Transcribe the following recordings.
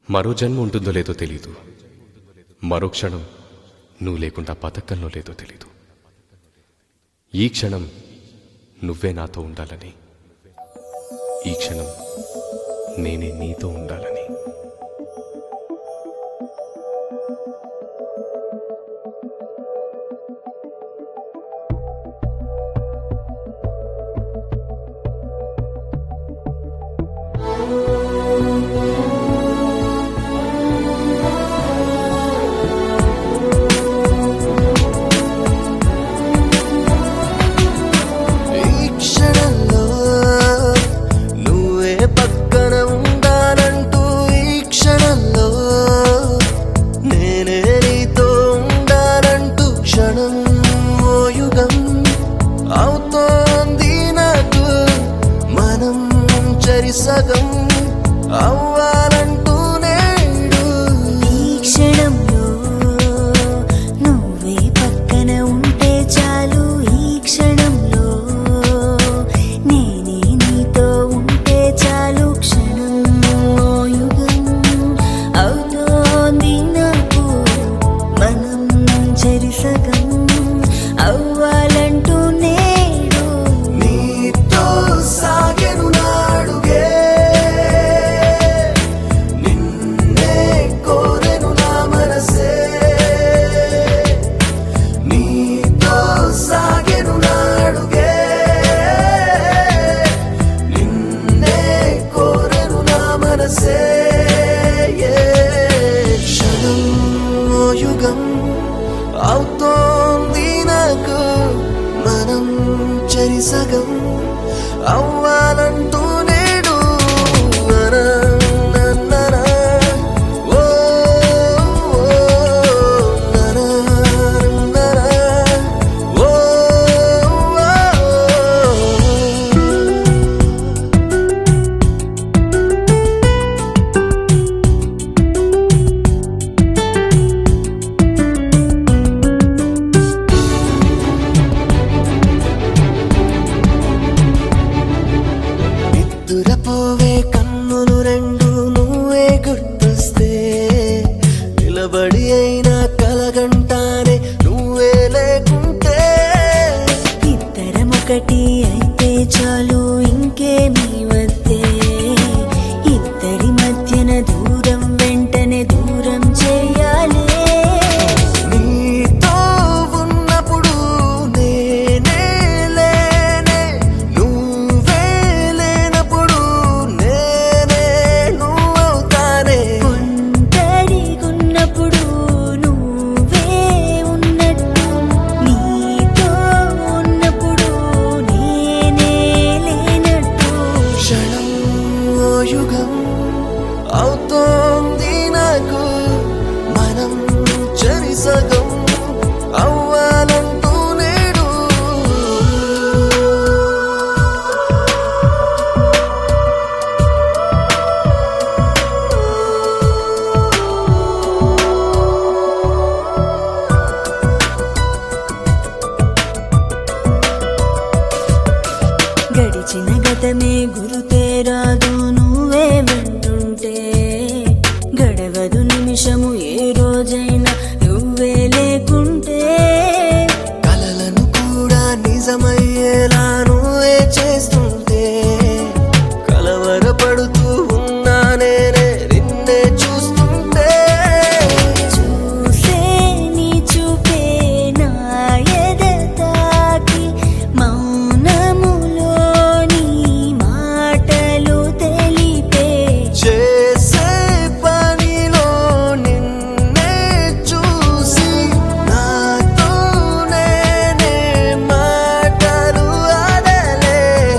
మరో జన్మ ఉంటుందో లేదో తెలీదు మరో క్షణం నువ్వు లేకుండా బతకంలో లేదో తెలీదు ఈ క్షణం నువ్వే నాతో ఉండాలని ఈ క్షణం నేనే నీతో ఉండాలని ఈ క్షణంలో నువ్వే పక్కన ఉండాలంటూ ఈ క్షణంలో నేనే నీతో ఉండాలంటూ క్షణం ఓ యుగం అవుతోంది నాకు మనం చరిసగం అవ్వాలంటూ నేడు ఈ క్షణంలో నువ్వే పక్కన ఉంటే చాలు ఈ క్షణంలో నేనే నీతో ఉంటే చాలు క్షణం ఓ యుగం అవుతోంది నాకు మనం చెరిసగం అవ్వాలంటూ నేడు నీతో సాగెను నాడుగే నిన్నే కోరెను నా మనసే నీతో సాగెను నాడుగే నిన్నే కోరెను నా మనసే క్షణం ఓ యుగం అవుతోంది నాకు మనం చెరిసగం అవ్వాలంటూ నేడు ననననన. ఓ, ఓ, ననననన. ఓ, ఓ. నిద్దురపోవే కన్నులు రెండు నువ్వే గుర్తొస్తే నిలబడి అయినా కలగంటానే నువ్వే లేకుంటే ఇద్దరం ఒకటి అయితే చాలు ఇంకేమీ వద్దే ఇద్దరి మధ్యన దూరం వెంటనే దూరం చేయాలి నీతో ఉన్నప్పుడు నేనే లేనే నువ్వే లేనప్పుడు నేనే నువ్వవుతానే ఒంటరిగున్నప్పుడు నువ్వే ఉన్నట్టు నీతో ఉన్నప్పుడు నేనే లేనట్టు క్షణం ఓ యుగం అవుతోంది నాకు మనం చెరిసగం అవ్వాలంటూ నేడు గడిచిన గతమే గురుతే రాదు నువ్వే వింటుంటే గడవదు నిమిషము ఏ రోజైనా నువ్వే లేకుంటే కలలను కూడా నిజమయ్యేలా నువ్వే చేస్తుంటే కలవరపడుతూ ఉన్నా నేనే నిన్నే చూస్తుంటే చూసే నీ చూపే నా ఎద తాకి మౌనములో నీ మాటలు తెలిపే చేసే పనిలో నిన్నే చూసి నాతో నేనే మాటలు ఆడలే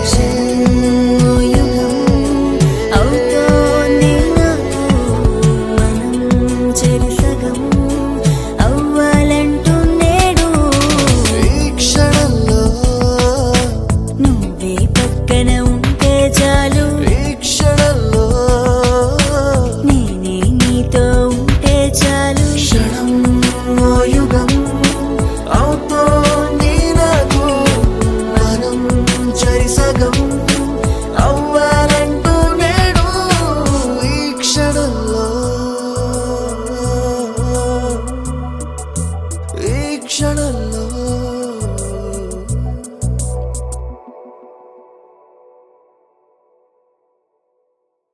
యుగం అవుతోంది నాకు మనం చెరిసగం అవ్వాలంటూ నేడు ఈ క్షణంలో నువ్వే పక్కన ఉంటే చాలు ఈ క్షణంలో నేనే నీతో ఉంటే చాలు క్షణం ఓ యుగం అవుతోంది నాకు మనం చరిసగం అవ్వాలంటూ నేడు ఈ క్షణంలో